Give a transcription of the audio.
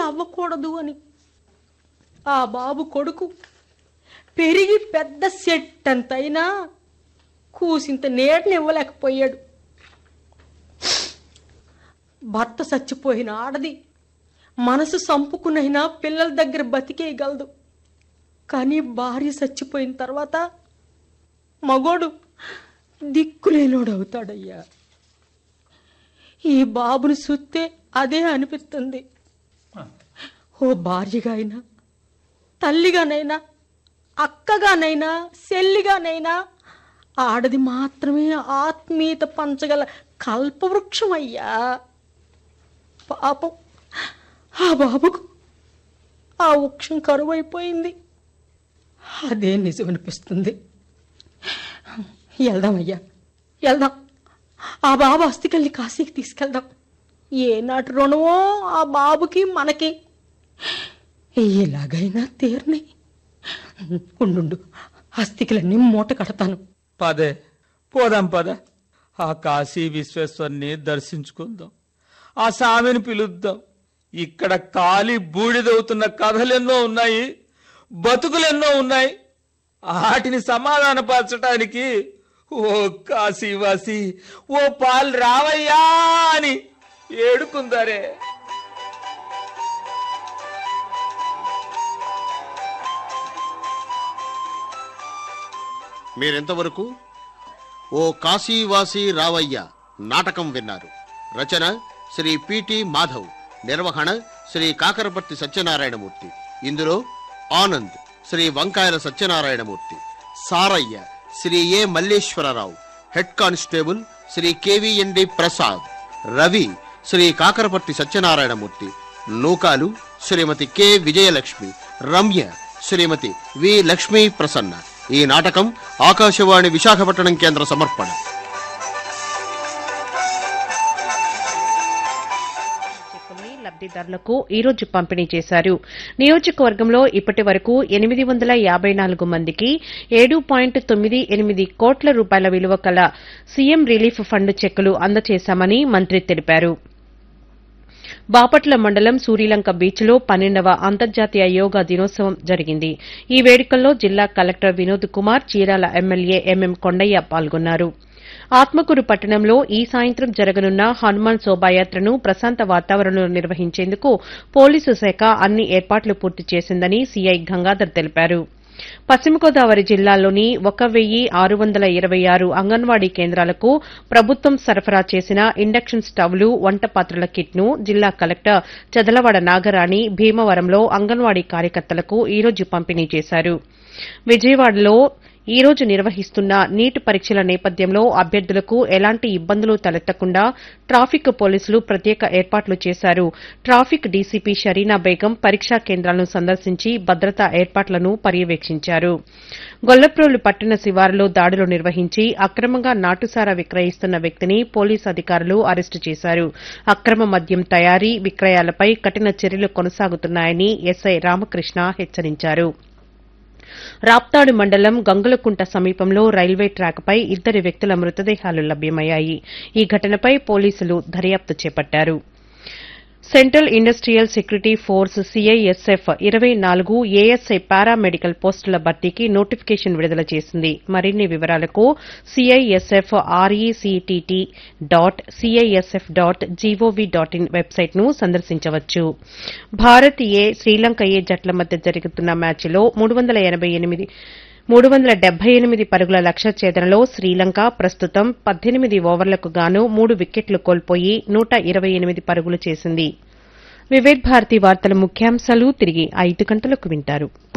అవ్వకూడదు అని ఆ బాబు కొడుకు పెరిగి పెద్ద సెట్ అంతైనా కూసింత నీడని ఇవ్వలేకపోయాడు భర్త చచ్చిపోయిన ఆడది మనసు సంపుకునైనా పిల్లల దగ్గర బతికేయగలదు కానీ భార్య చచ్చిపోయిన తర్వాత మగోడు దిక్కులేనోడు అవుతాడయ్యా ఈ బాబుని చూస్తే అదే అనిపిస్తుంది ఓ భార్యగా అయినా తల్లిగానైనా అక్కగానైనా చెల్లిగానైనా ఆడది మాత్రమే ఆత్మీయత పంచగల కల్పవృక్షం అయ్యా పాపం ఆ బాబుకు ఆ వృక్షం కరువైపోయింది అదే నిజమనిపిస్తుంది వెళ్దామయ్యా వెళ్దాం ఆ బాబు అస్థికల్ని కాశీకి తీసుకెళ్దాం ఏనాటి రుణమో ఆ బాబుకి మనకి ఎలాగైనా తీరని ఉండు అస్థికలన్నీ మూట కడతాను పదే పోదాం పద ఆ కాశీ విశ్వేశ్వరుని దర్శించుకుందాం ఆ స్వామిని పిలుద్దాం ఇక్కడ కాలి బూడిదవుతున్న కథలెన్నో ఉన్నాయి బతుకులెన్నో ఉన్నాయి వాటిని సమాధానపరచటానికి ఓ కాశీవాసి ఓ పాలు రావయ్యా అని ఏడుకుందరే మీరెంతవరకు ఓ కాశీవాసి రావయ్య నాటకం విన్నారు రచన శ్రీ పిటి మాధవ్ నిర్వహణ శ్రీ కాకరపర్తి సత్యనారాయణమూర్తి ఇందులో Anand Shri Vankayala Satyanarayanamurthy Sarayya Shri A Malleswararao head constable Shri KVND Prasad Ravi Shri Kakaraparthi Satyanarayanamurthy Nookalu Shrimati K Vijayalakshmi Ramya Shrimati V Lakshmi Prasanna ఈ నాటకం ఆకాశవాణి విశాఖపట్నం కేంద్ర సమర్పణ చెక్కుల్ని లబ్ధిదారులకు ఈ రోజు పంపిణీ చేశారు నియోజకవర్గంలో ఇప్పటి వరకు ఎనిమిది వందల యాబై నాలుగు మందికి ఏడు పాయింట్ తొమ్మిది ఎనిమిది కోట్ల రూపాయల విలువ కల సీఎం రిలీఫ్ ఫండ్ చెక్కులు అందజేశామని మంత్రి తెలిపారు బాపట్ల మండలం సూరిలంక బీచ్లో పన్నెండవ అంతర్జాతీయ యోగా దినోత్సవం జరిగింది ఈ వేడుకల్లో జిల్లా collector Vinod Kumar Chirala MLA MM Kondaiah పాల్గొన్నారు ఆత్మకూరు పట్టణంలో ఈ సాయంత్రం జరగనున్న హనుమాన్ శోభాయాత్రను ప్రశాంత వాతావరణంలో నిర్వహించేందుకు పోలీసు శాఖ అన్ని ఏర్పాట్లు పూర్తి చేసిందని సీఐ గంగాధర్ తెలిపారు పశ్చిమ గోదావరి జిల్లాలోని ఒక వెయ్యి ఆరు వందల ఇరవై ఆరు అంగన్వాడీ కేంద్రాలకు ప్రభుత్వం సరఫరా చేసిన ఇండక్షన్ స్టవ్లు వంట పాత్రల కిట్ను జిల్లా కలెక్టర్ చదలవాడ నాగరాణి భీమవరంలో అంగన్వాడీ కార్యకర్తలకు ఈ రోజు పంపిణీ చేశారు విజయవాడలో ఈ రోజు నిర్వహిస్తున్న నీట్ పరీక్షల నేపథ్యంలో అభ్యర్థులకు ఎలాంటి ఇబ్బందులు తలెత్తకుండా ట్రాఫిక్ పోలీసులు ప్రత్యేక ఏర్పాట్లు చేశారు ట్రాఫిక్ డీసీపీ షరీనా బేగం పరీక్షా కేంద్రాలను సందర్శించి భద్రతా ఏర్పాట్లను పర్యవేక్షించారు గొల్లప్రోలు పట్టణ శివారులో దాడులు నిర్వహించి అక్రమంగా నాటుసారా విక్రయిస్తున్న వ్యక్తిని పోలీసు అధికారులు అరెస్టు చేశారు అక్రమ మద్యం తయారీ విక్రయాలపై కఠిన చర్యలు కొనసాగుతున్నాయని ఎస్ఐ రామకృష్ణ హెచ్చరించారు రాప్తాడు మండలం గంగులకుంట సమీపంలో రైల్వే ట్రాక్పై ఇద్దరు వ్యక్తుల మృతదేహాలు లభ్యమయ్యాయి ఈ ఘటనపై పోలీసులు దర్యాప్తు చేపట్టారు central industrial security force CISF ఇరవై నాలుగు ఏఎస్ఐ పారామెడికల్ పోస్టుల భర్తీకి నోటిఫికేషన్ విడుదల చేసింది మరిన్ని వివరాలకు CISF RECTT dot CISF dot GOV dot in వెబ్సైట్ను సందర్శించవచ్చు భారత్ ఏ శ్రీలంక ఏ జట్ల మధ్య జరుగుతున్న మ్యాచ్లో మూడు వందల ఎనబై ఎనిమిది మూడు వందల డెబ్బై ఎనిమిది పరుగుల లక్ష్య ఛేదనలో శ్రీలంక ప్రస్తుతం పద్దెనిమిది ఓవర్లకు గాను మూడు వికెట్లు కోల్పోయి నూట ఇరవై ఎనిమిది పరుగులు చేసింది వివేక్ భారతి వార్తల ముఖ్యాంశాలు తిరిగి ఐదు గంటలకు వింటారు